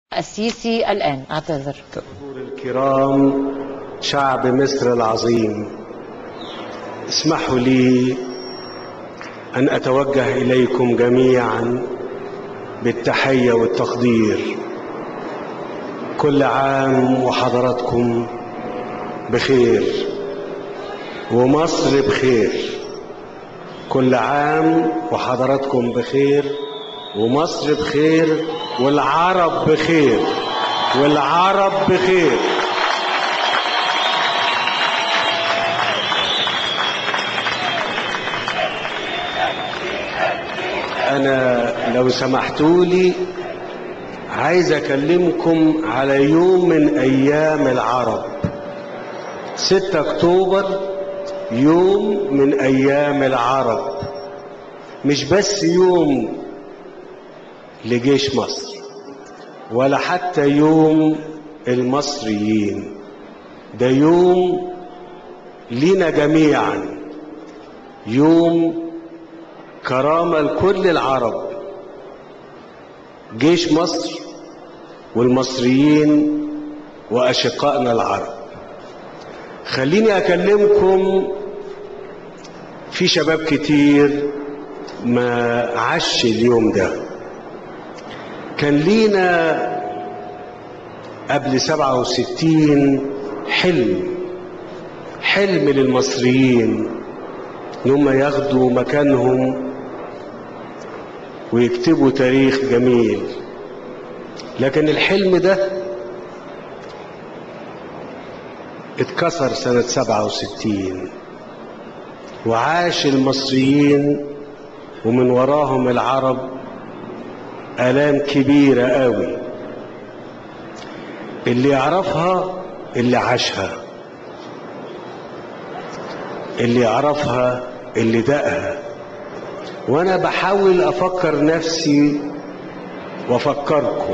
السيسي الآن أعتذر الكرام شعب مصر العظيم اسمحوا لي أن أتوجه إليكم جميعا بالتحية والتقدير كل عام وحضراتكم بخير ومصر بخير كل عام وحضراتكم بخير ومصر بخير والعرب بخير والعرب بخير أنا لو سمحتوا لي عايز أكلمكم على يوم من أيام العرب 6 أكتوبر يوم من أيام العرب مش بس يوم لجيش مصر ولا حتى يوم المصريين ده يوم لينا جميعا يوم كرامة لكل العرب جيش مصر والمصريين وأشقائنا العرب خليني أكلمكم في شباب كتير ما عاش اليوم ده كان لينا قبل سبعة وستين حلم حلم للمصريين ان هم ياخدوا مكانهم ويكتبوا تاريخ جميل لكن الحلم ده اتكسر سنة سبعة وستين وعاش المصريين ومن وراهم العرب آلام كبيرة قوي اللي يعرفها اللي عاشها اللي يعرفها اللي دقها وانا بحاول افكر نفسي وافكركم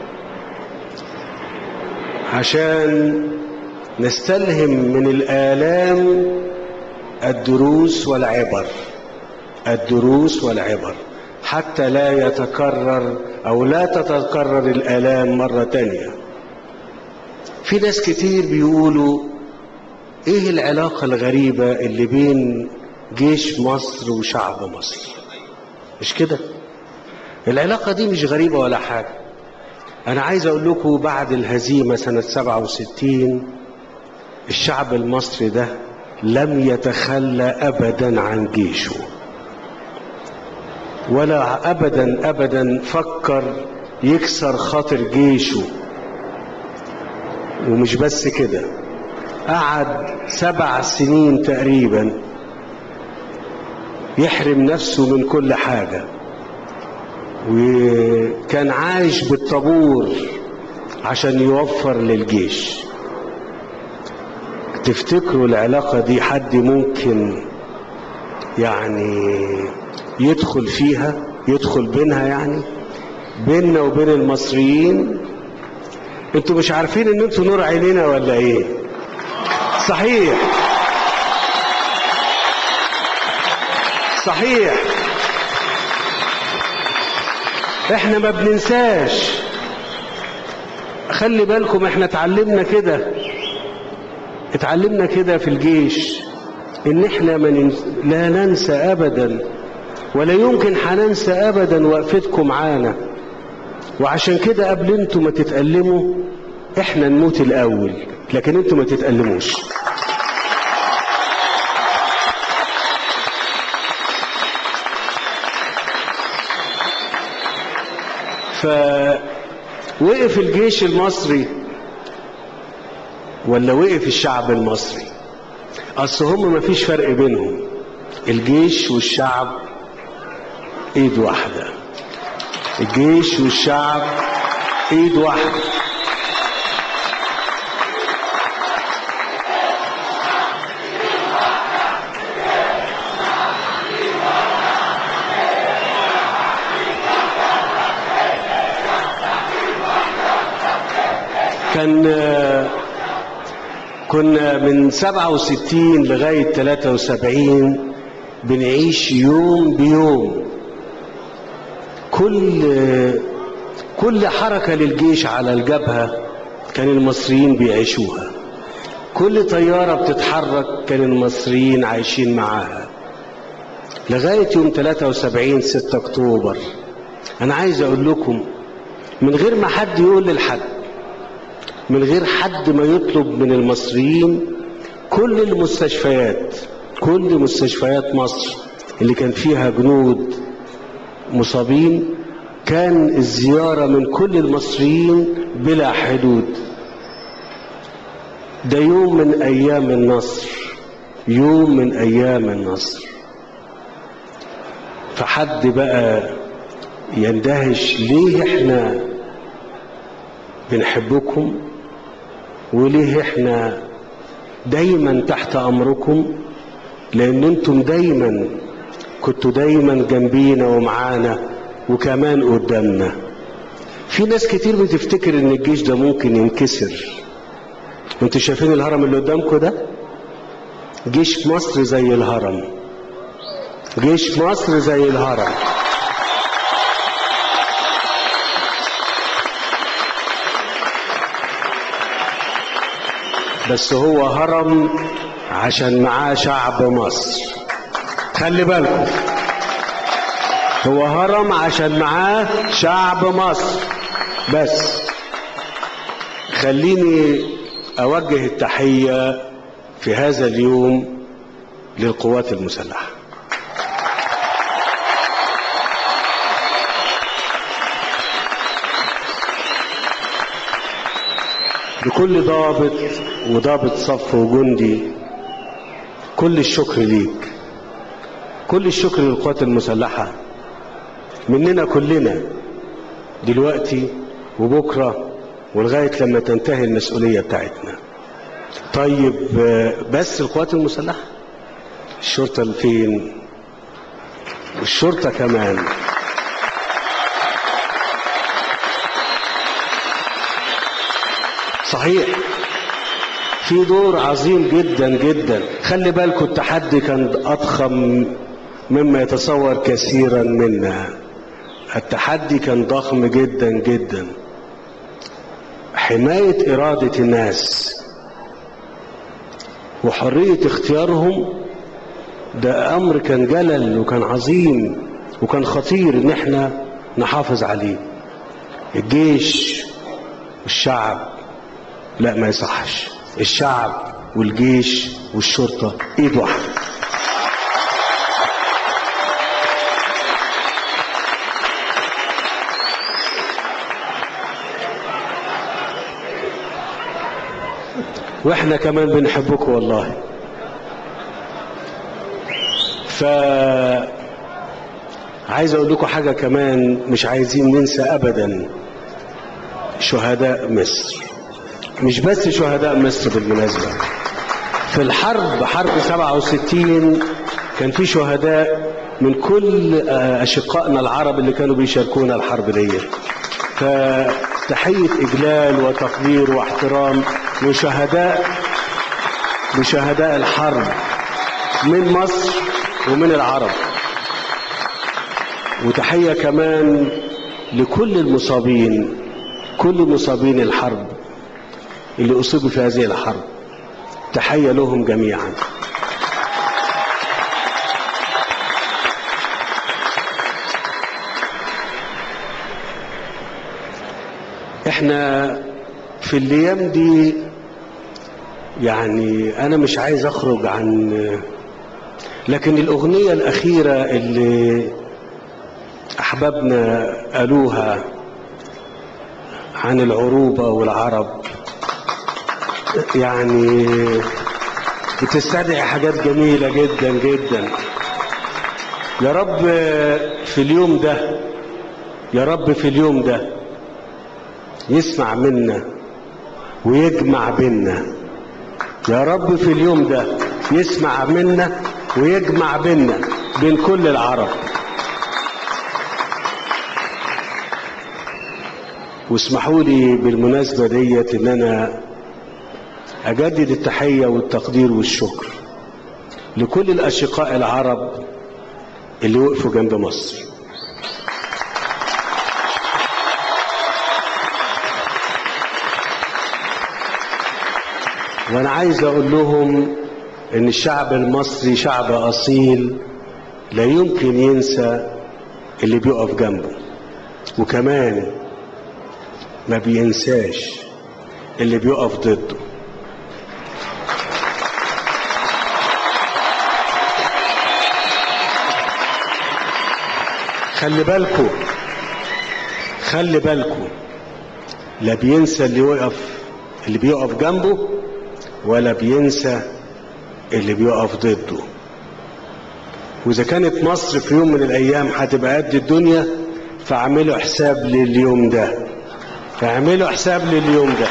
عشان نستلهم من الآلام الدروس والعبر الدروس والعبر حتى لا يتكرر أو لا تتكرر الآلام مرة تانية في ناس كتير بيقولوا ايه العلاقة الغريبة اللي بين جيش مصر وشعب مصر مش كده العلاقة دي مش غريبة ولا حاجة أنا عايز أقول لكم بعد الهزيمة سنة 67 الشعب المصري ده لم يتخلى أبدا عن جيشه ولا أبدا أبدا فكر يكسر خاطر جيشه ومش بس كده قعد سبع سنين تقريبا يحرم نفسه من كل حاجة وكان عايش بالطابور عشان يوفر للجيش تفتكروا العلاقة دي حد ممكن يعني يدخل فيها يدخل بينها يعني بيننا وبين المصريين انتوا مش عارفين ان انتوا نور عينينا ولا ايه صحيح صحيح احنا ما بننساش خلي بالكم احنا اتعلمنا كده اتعلمنا كده في الجيش ان احنا ما ننس... لا ننسى ابدا ولا يمكن هننسى ابدا وقفتكم معانا وعشان كده قبل انتوا ما تتألموا احنا نموت الاول لكن انتوا ما تتألموش فوقف الجيش المصري ولا وقف الشعب المصري اصل هم ما فيش فرق بينهم الجيش والشعب ايد واحده الجيش والشعب ايد واحده كان كنا من 67 لغاية 73 بنعيش يوم بيوم كل كل حركة للجيش على الجبهة كان المصريين بيعيشوها كل طيارة بتتحرك كان المصريين عايشين معاها لغاية يوم 73 6 أكتوبر أنا عايز أقول لكم من غير ما حد يقول للحد من غير حد ما يطلب من المصريين كل المستشفيات كل مستشفيات مصر اللي كان فيها جنود مصابين كان الزيارة من كل المصريين بلا حدود ده يوم من أيام النصر يوم من أيام النصر فحد بقى يندهش ليه احنا بنحبكم وليه احنا دايما تحت امركم لان انتم دايما كنتوا دايما جنبينا ومعانا وكمان قدامنا في ناس كتير بتفتكر ان الجيش ده ممكن ينكسر انتوا شايفين الهرم اللي قدامكم ده جيش مصر زي الهرم جيش مصر زي الهرم بس هو هرم عشان معاه شعب مصر خلي بالكم هو هرم عشان معاه شعب مصر بس خليني اوجه التحيه في هذا اليوم للقوات المسلحه لكل ضابط وضابط صف وجندي كل الشكر ليك كل الشكر للقوات المسلحة مننا كلنا دلوقتي وبكرة ولغاية لما تنتهي المسؤولية بتاعتنا طيب بس القوات المسلحة الشرطة فين والشرطة كمان صحيح في دور عظيم جدا جدا خلي بالكم التحدي كان أضخم مما يتصور كثيرا منا التحدي كان ضخم جدا جدا حماية إرادة الناس وحرية اختيارهم ده أمر كان جلل وكان عظيم وكان خطير إن احنا نحافظ عليه الجيش والشعب لا ما يصحش الشعب والجيش والشرطة ايد واحدة واحنا كمان بنحبكم والله ف عايز اقول لكم حاجة كمان مش عايزين ننسى ابدا شهداء مصر مش بس شهداء مصر بالمناسبة في الحرب حرب 67 كان في شهداء من كل أشقائنا العرب اللي كانوا بيشاركونا الحرب دي فتحية إجلال وتقدير واحترام لشهداء لشهداء الحرب من مصر ومن العرب وتحية كمان لكل المصابين كل مصابين الحرب اللي أصيبوا في هذه الحرب تحية لهم جميعا احنا في الايام دي يعني انا مش عايز اخرج عن لكن الاغنيه الاخيره اللي احبابنا قالوها عن العروبه والعرب يعني بتستدعي حاجات جميلة جدا جدا يا رب في اليوم ده يا رب في اليوم ده يسمع منا ويجمع بينا يا رب في اليوم ده يسمع منا ويجمع بينا بين كل العرب واسمحوا لي بالمناسبة ديت ان انا أجدد التحية والتقدير والشكر لكل الأشقاء العرب اللي وقفوا جنب مصر وانا عايز اقول لهم ان الشعب المصري شعب اصيل لا يمكن ينسى اللي بيقف جنبه وكمان ما بينساش اللي بيقف ضده خلي بالكم خلي بالكم لا بينسى اللي وقف اللي بيقف جنبه ولا بينسى اللي بيقف ضده واذا كانت مصر في يوم من الايام هتبقى قد الدنيا فاعملوا حساب لليوم ده فاعملوا حساب لليوم ده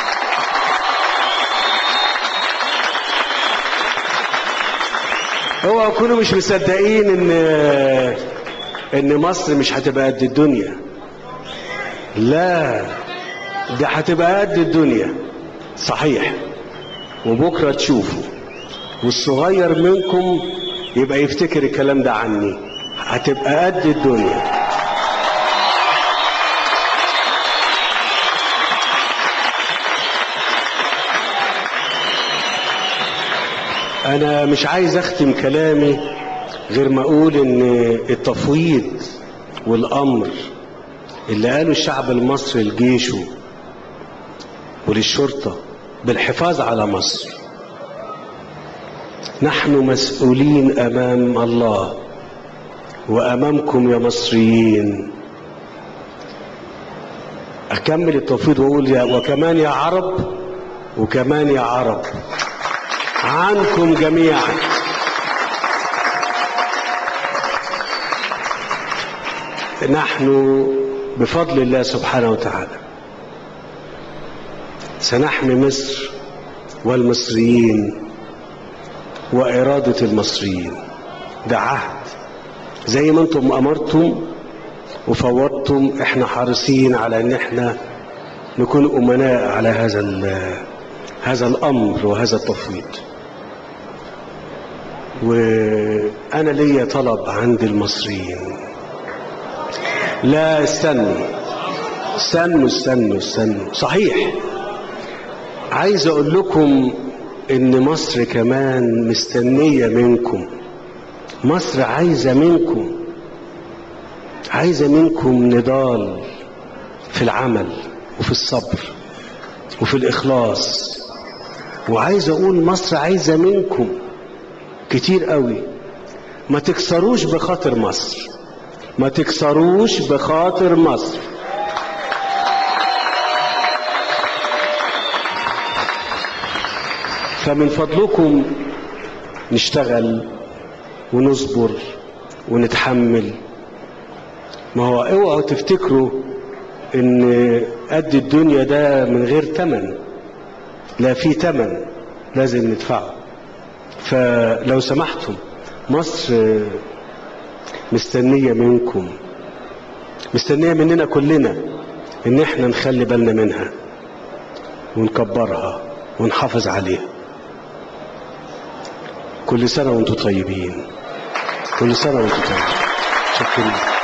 هو كانوا مش مصدقين ان ان مصر مش هتبقى قد الدنيا لا ده هتبقى قد الدنيا صحيح وبكره تشوفوا والصغير منكم يبقى يفتكر الكلام ده عني هتبقى قد الدنيا انا مش عايز اختم كلامي غير ما اقول ان التفويض والامر اللي قاله الشعب المصري لجيشه وللشرطه بالحفاظ على مصر نحن مسؤولين امام الله وامامكم يا مصريين اكمل التفويض واقول يا وكمان يا عرب وكمان يا عرب عنكم جميعا نحن بفضل الله سبحانه وتعالى سنحمي مصر والمصريين وإرادة المصريين ده عهد زي ما انتم أمرتم وفوضتم احنا حريصين على ان احنا نكون أمناء على هذا هذا الأمر وهذا التفويض وأنا ليا طلب عند المصريين لا استنوا استنوا استنوا استنوا صحيح عايز اقول لكم ان مصر كمان مستنية منكم مصر عايزة منكم عايزة منكم نضال في العمل وفي الصبر وفي الإخلاص وعايز أقول مصر عايزة منكم كتير قوي ما تكسروش بخاطر مصر ما تكسروش بخاطر مصر فمن فضلكم نشتغل ونصبر ونتحمل ما هو اوعوا تفتكروا ان قد الدنيا ده من غير تمن لا في تمن لازم ندفعه فلو سمحتم مصر مستنية منكم مستنية مننا كلنا ان احنا نخلي بالنا منها ونكبرها ونحافظ عليها كل سنة وانتم طيبين كل سنة وانتم طيبين شكرا